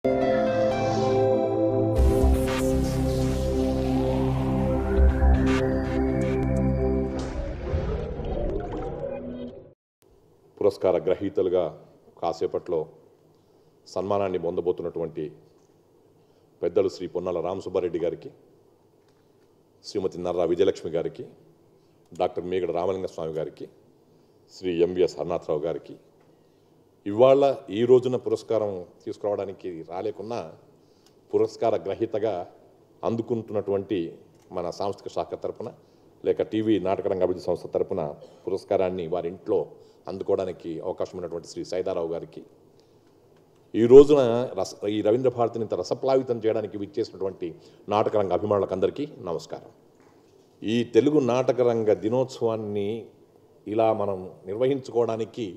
పురస్కార గ్రహీతలుగా కాసేపట్లో సన్మానాన్ని పొందబోతున్నటువంటి పెద్దలు శ్రీ పొన్నాల రామసుబ్బారెడ్డి గారికి శ్రీమతి నర్రా విజయలక్ష్మి గారికి డాక్టర్ మేగడ రామలింగ స్వామి గారికి శ్రీ ఎంవిఎస్ హర్నాథరావు గారికి ఇవాళ ఈ రోజున పురస్కారం తీసుకురావడానికి రాలేకున్నా పురస్కార గ్రహీతగా అందుకుంటున్నటువంటి మన సాంస్కృతిక శాఖ తరపున లేక టీవీ నాటకరంగ అభివృద్ధి సంస్థ తరపున పురస్కారాన్ని వారి ఇంట్లో అందుకోవడానికి అవకాశం ఉన్నటువంటి శ్రీ సైదారావు గారికి ఈ రోజున రస ఈ రవీంద్ర భారతిని ఇంత రసప్లావితం చేయడానికి విచ్చేసినటువంటి నాటకరంగ అభిమానులకు అందరికీ నమస్కారం ఈ తెలుగు నాటకరంగ దినోత్సవాన్ని ఇలా మనం నిర్వహించుకోవడానికి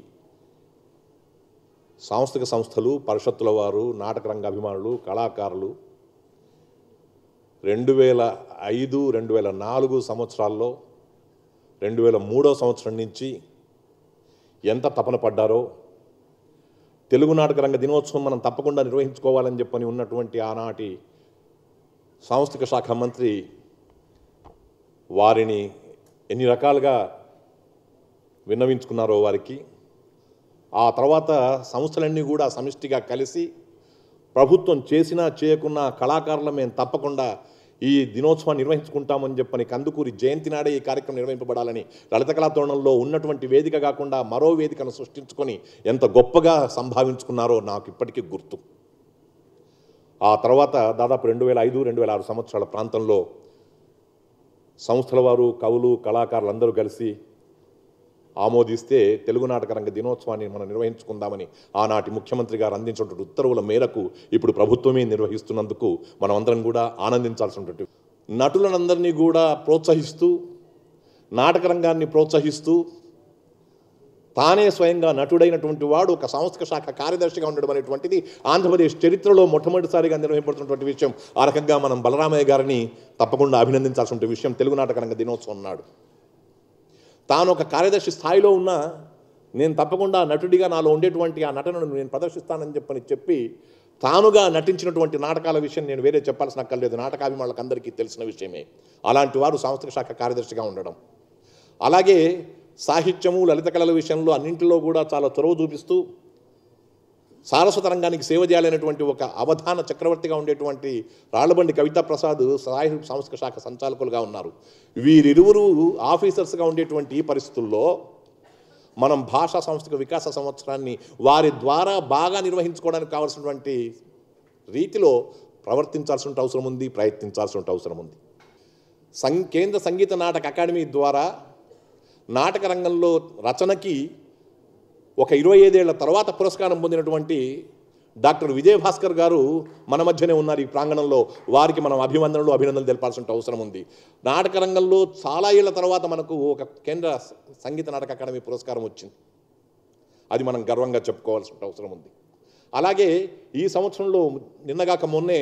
సాంస్థిక సంస్థలు పరిషత్తుల వారు నాటకరంగ అభిమానులు కళాకారులు రెండు వేల ఐదు రెండు వేల నాలుగు సంవత్సరాల్లో రెండు వేల మూడో సంవత్సరం నుంచి ఎంత తపన పడ్డారో తెలుగు నాటక రంగ దినోత్సవం మనం తప్పకుండా నిర్వహించుకోవాలని చెప్పని ఉన్నటువంటి ఆనాటి సాంస్థిక శాఖ మంత్రి వారిని ఎన్ని రకాలుగా విన్నవించుకున్నారో వారికి ఆ తర్వాత సంస్థలన్నీ కూడా సమిష్టిగా కలిసి ప్రభుత్వం చేసినా చేయకున్నా కళాకారులు మేము తప్పకుండా ఈ దినోత్సవాన్ని నిర్వహించుకుంటామని చెప్పని కందుకూరి జయంతి నాడే ఈ కార్యక్రమం నిర్వహింపబడాలని లలిత కళాతోరణంలో ఉన్నటువంటి వేదిక కాకుండా మరో వేదికను సృష్టించుకొని ఎంత గొప్పగా సంభావించుకున్నారో నాకు ఇప్పటికీ గుర్తు ఆ తర్వాత దాదాపు రెండు వేల ఐదు రెండు వేల ఆరు సంవత్సరాల ప్రాంతంలో సంస్థల వారు కవులు కళాకారులు అందరూ కలిసి ఆమోదిస్తే తెలుగు నాటక రంగ దినోత్సవాన్ని మనం నిర్వహించుకుందామని ఆనాటి ముఖ్యమంత్రి గారు అందించినటువంటి ఉత్తర్వుల మేరకు ఇప్పుడు ప్రభుత్వమే నిర్వహిస్తున్నందుకు మనం అందరం కూడా ఆనందించాల్సినటువంటి నటులనందరినీ కూడా ప్రోత్సహిస్తూ నాటక రంగాన్ని ప్రోత్సహిస్తూ తానే స్వయంగా నటుడైనటువంటి వాడు ఒక సంస్థ శాఖ కార్యదర్శిగా ఉండడం అనేటువంటిది ఆంధ్రప్రదేశ్ చరిత్రలో మొట్టమొదటిసారిగా నిర్వహింపడుతున్నటువంటి విషయం ఆ రకంగా మనం బలరామయ్య గారిని తప్పకుండా అభినందించాల్సిన విషయం తెలుగు నాటక రంగ దినోత్సవం నాడు తాను ఒక కార్యదర్శి స్థాయిలో ఉన్నా నేను తప్పకుండా నటుడిగా నాలో ఉండేటువంటి ఆ నటనను నేను ప్రదర్శిస్తానని చెప్పని చెప్పి తానుగా నటించినటువంటి నాటకాల విషయం నేను వేరే చెప్పాల్సిన అక్కర్లేదు నాటకాభిమానులకు అందరికీ తెలిసిన విషయమే అలాంటి వారు సాంస్కృతిక శాఖ కార్యదర్శిగా ఉండడం అలాగే సాహిత్యము లలిత కళల విషయంలో అన్నింటిలో కూడా చాలా చొరవ చూపిస్తూ సారస్వత రంగానికి సేవ చేయాలనేటువంటి ఒక అవధాన చక్రవర్తిగా ఉండేటువంటి రాళ్లబండి కవితా ప్రసాద్ సాహిత్య సాంస్కృతిక శాఖ సంచాలకులుగా ఉన్నారు వీరిరువురు ఆఫీసర్స్గా ఉండేటువంటి ఈ పరిస్థితుల్లో మనం భాషా సాంస్కృతిక వికాస సంవత్సరాన్ని వారి ద్వారా బాగా నిర్వహించుకోవడానికి కావాల్సినటువంటి రీతిలో ప్రవర్తించాల్సిన అవసరం ఉంది ప్రయత్నించాల్సిన అవసరం ఉంది సం కేంద్ర సంగీత నాటక అకాడమీ ద్వారా నాటక రంగంలో రచనకి ఒక ఇరవై ఐదేళ్ల తర్వాత పురస్కారం పొందినటువంటి డాక్టర్ విజయభాస్కర్ గారు మన మధ్యనే ఉన్నారు ఈ ప్రాంగణంలో వారికి మనం అభివందనలు అభినందనలు తెలపాల్సిన అవసరం ఉంది నాటక రంగంలో చాలా ఏళ్ల తర్వాత మనకు ఒక కేంద్ర సంగీత నాటక అకాడమీ పురస్కారం వచ్చింది అది మనం గర్వంగా చెప్పుకోవాల్సిన అవసరం ఉంది అలాగే ఈ సంవత్సరంలో నిన్నగాక మొన్నే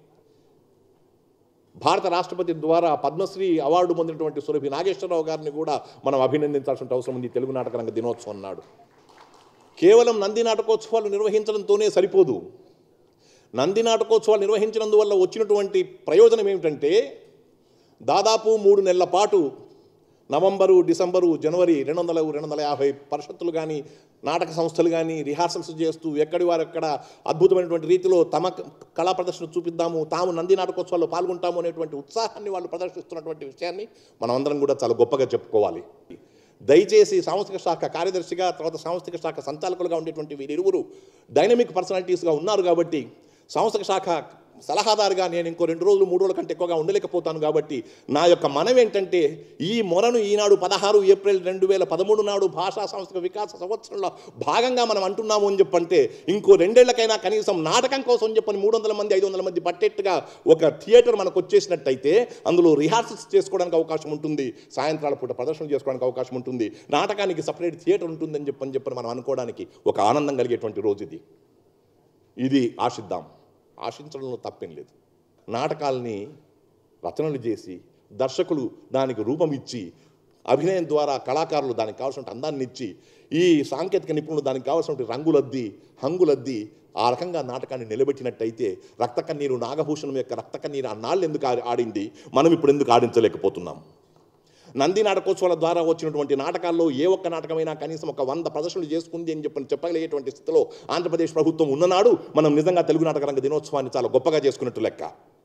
భారత రాష్ట్రపతి ద్వారా పద్మశ్రీ అవార్డు పొందినటువంటి సురభి నాగేశ్వరరావు గారిని కూడా మనం అభినందించాల్సిన అవసరం ఉంది తెలుగు నాటక రంగ దినోత్సవం నాడు కేవలం నంది నాటకోత్సవాలు నిర్వహించడంతోనే సరిపోదు నంది నాటకోత్సవాలు నిర్వహించినందువల్ల వచ్చినటువంటి ప్రయోజనం ఏమిటంటే దాదాపు మూడు నెలల పాటు నవంబరు డిసెంబరు జనవరి రెండు వందల రెండు వందల యాభై పరిషత్తులు కానీ నాటక సంస్థలు కానీ రిహార్సల్స్ చేస్తూ ఎక్కడి వారు ఎక్కడ అద్భుతమైనటువంటి రీతిలో తమ కళా ప్రదర్శన చూపిద్దాము తాము నంది నాటకోత్సవాల్లో పాల్గొంటాము అనేటువంటి ఉత్సాహాన్ని వాళ్ళు ప్రదర్శిస్తున్నటువంటి విషయాన్ని మనం అందరం కూడా చాలా గొప్పగా చెప్పుకోవాలి దయచేసి సాంస్కృతిక శాఖ కార్యదర్శిగా తర్వాత సాంస్కృతిక శాఖ సంచాలకులుగా ఉండేటువంటి వీరిరువురు డైనమిక్ పర్సనాలిటీస్గా ఉన్నారు కాబట్టి సాంస్కృతిక శాఖ సలహాదారుగా నేను ఇంకో రెండు రోజులు మూడు రోజుల కంటే ఎక్కువగా ఉండలేకపోతాను కాబట్టి నా యొక్క మనం ఏంటంటే ఈ మొరను ఈనాడు పదహారు ఏప్రిల్ రెండు వేల పదమూడు నాడు భాషా సాంస్కృతిక వికాస సంవత్సరంలో భాగంగా మనం అంటున్నాము అని చెప్పంటే ఇంకో రెండేళ్లకైనా కనీసం నాటకం కోసం చెప్పని మూడు వందల మంది ఐదు వందల మంది పట్టేట్టుగా ఒక థియేటర్ మనకు వచ్చేసినట్టయితే అందులో రిహార్సల్స్ చేసుకోవడానికి అవకాశం ఉంటుంది సాయంత్రాల పూట ప్రదర్శన చేసుకోవడానికి అవకాశం ఉంటుంది నాటకానికి సపరేట్ థియేటర్ ఉంటుందని చెప్పని చెప్పని మనం అనుకోవడానికి ఒక ఆనందం కలిగేటువంటి రోజు ఇది ఇది ఆశిద్దాం ఆశించడంలో తప్పేం లేదు నాటకాల్ని రచనలు చేసి దర్శకులు దానికి రూపం ఇచ్చి అభినయం ద్వారా కళాకారులు దానికి కావాల్సిన అందాన్ని ఇచ్చి ఈ సాంకేతిక నిపుణులు దానికి కావాల్సిన రంగులద్ది హంగులద్ది ఆ రకంగా నాటకాన్ని నిలబెట్టినట్టయితే రక్త కన్నీరు నాగభూషణం యొక్క రక్త కన్నీరు ఆ నాళ్ళు ఎందుకు ఆడి- ఆడింది మనం ఇప్పుడు ఎందుకు ఆడించలేకపోతున్నాం నంది నాటకోత్సవాల ద్వారా వచ్చినటువంటి నాటకాల్లో ఏ ఒక్క నాటకమైనా కనీసం ఒక వంద ప్రదర్శనలు చేసుకుంది అని చెప్పని చెప్పగలిగేటువంటి స్థితిలో ఆంధ్రప్రదేశ్ ప్రభుత్వం ఉన్ననాడు మనం నిజంగా తెలుగు నాటక రంగ దినోత్సవాన్ని చాలా గొప్పగా చేసుకున్నట్టు లెక్క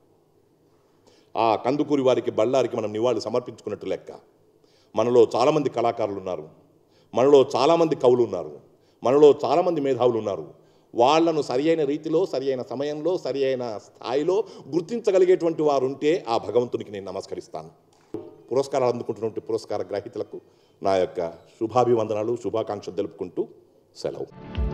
ఆ కందుకూరి వారికి బళ్ళారికి మనం నివాళులు సమర్పించుకున్నట్టు లెక్క మనలో చాలామంది కళాకారులు ఉన్నారు మనలో చాలామంది కవులు ఉన్నారు మనలో చాలామంది మేధావులు ఉన్నారు వాళ్ళను సరి అయిన రీతిలో సరి అయిన సమయంలో సరి అయిన స్థాయిలో గుర్తించగలిగేటువంటి వారు ఉంటే ఆ భగవంతునికి నేను నమస్కరిస్తాను పురస్కారాలు అందుకుంటున్నటువంటి పురస్కార గ్రహీతలకు నా యొక్క శుభాభివందనాలు శుభాకాంక్షలు తెలుపుకుంటూ సెలవు